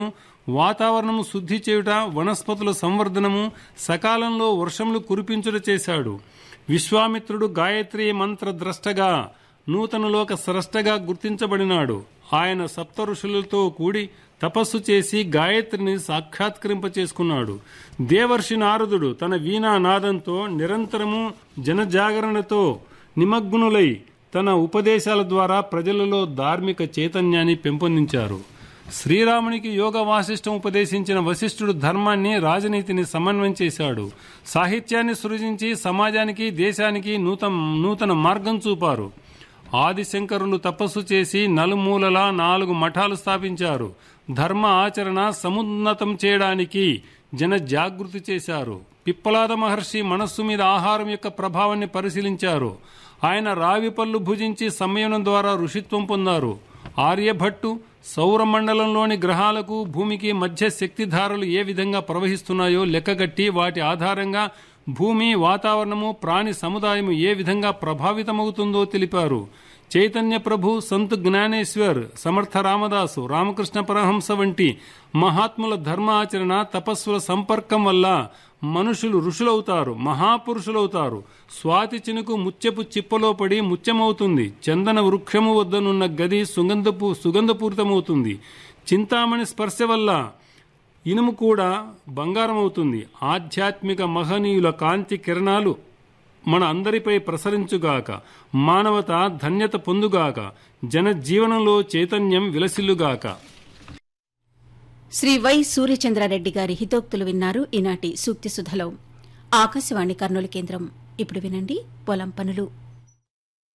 వాతావరణము శుద్ధి చేయుట వనస్పతుల సంవర్ధనము సకాలంలో వర్షములు కురిపించుట చేశాడు విశ్వామిత్రుడు గాయత్రి మంత్ర ద్రష్టగా నూతనలోక స్రష్టగా గుర్తించబడినాడు ఆయన సప్త ఋషులతో కూడి తపస్సు చేసి గాయత్రిని సాక్షాత్కరింప చేసుకున్నాడు దేవర్షి నారదుడు తన వీణా నాదంతో నిరంతరము జనజాగరణతో నిమగ్నులై తన ఉపదేశాల ద్వారా ప్రజలలో ధార్మిక చైతన్యాన్ని పెంపొందించారు శ్రీరామునికి యోగ వాసిష్టం ఉపదేశించిన వశిష్ఠుడు ధర్మాన్ని రాజనీతిని సమన్వయం చేశాడు సాహిత్యాన్ని సృజించి సమాజానికి దేశానికి నూతన నూతన మార్గం చూపారు ఆదిశంకరులు తపస్సు చేసి నలుమూలలా నాలుగు మఠాలు స్థాపించారు ధర్మ ఆచరణ సమున్నతం చేయడానికి జన జాగృతి చేశారు పిప్పలాద మహర్షి మనస్సు మీద ఆహారం యొక్క ప్రభావాన్ని పరిశీలించారు ఆయన రావి పళ్ళు భుజించి సంయమనం ద్వారా ఋషిత్వం పొందారు ఆర్యభట్టు సౌరమండలంలోని గ్రహాలకు భూమికి మధ్య శక్తిధారలు ఏ విధంగా ప్రవహిస్తున్నాయో లెక్కగట్టి వాటి ఆధారంగా భూమి వాతావరణము ప్రాణి సముదాయము ఏ విధంగా ప్రభావితమవుతుందో తెలిపారు చైతన్య ప్రభు సంత్ జ్ఞానేశ్వర్ సమర్థ రామదాసు రామకృష్ణ పరహంస వంటి మహాత్ముల ధర్మ ఆచరణ తపస్సుల సంపర్కం వల్ల మనుషులు ఋషులవుతారు మహాపురుషులవుతారు స్వాతి చినుకు ముత్యపు చిప్పలో పడి ముత్యమవుతుంది చందన వృక్షము వద్దనున్న గది సుగంధపు సుగంధపూరితమవుతుంది చింతామణి స్పర్శ వల్ల ఇనుము కూడా బంగారం అవుతుంది ఆధ్యాత్మిక మహనీయుల కాంతి కిరణాలు మన అందరిపై ప్రసరించుగాక మానవత ధన్యత పొందుగాక జనజీవనంలో చైతన్యం విలసిల్లుగాక శ్రీ వై సూర్యచంద్రారెడ్డి గారి హితోక్తులు విన్నారు ఈనాటి సూక్తి సుధలో ఆకాశవాణి కర్నూలు కేంద్రం ఇప్పుడు వినండి పొలం పనులు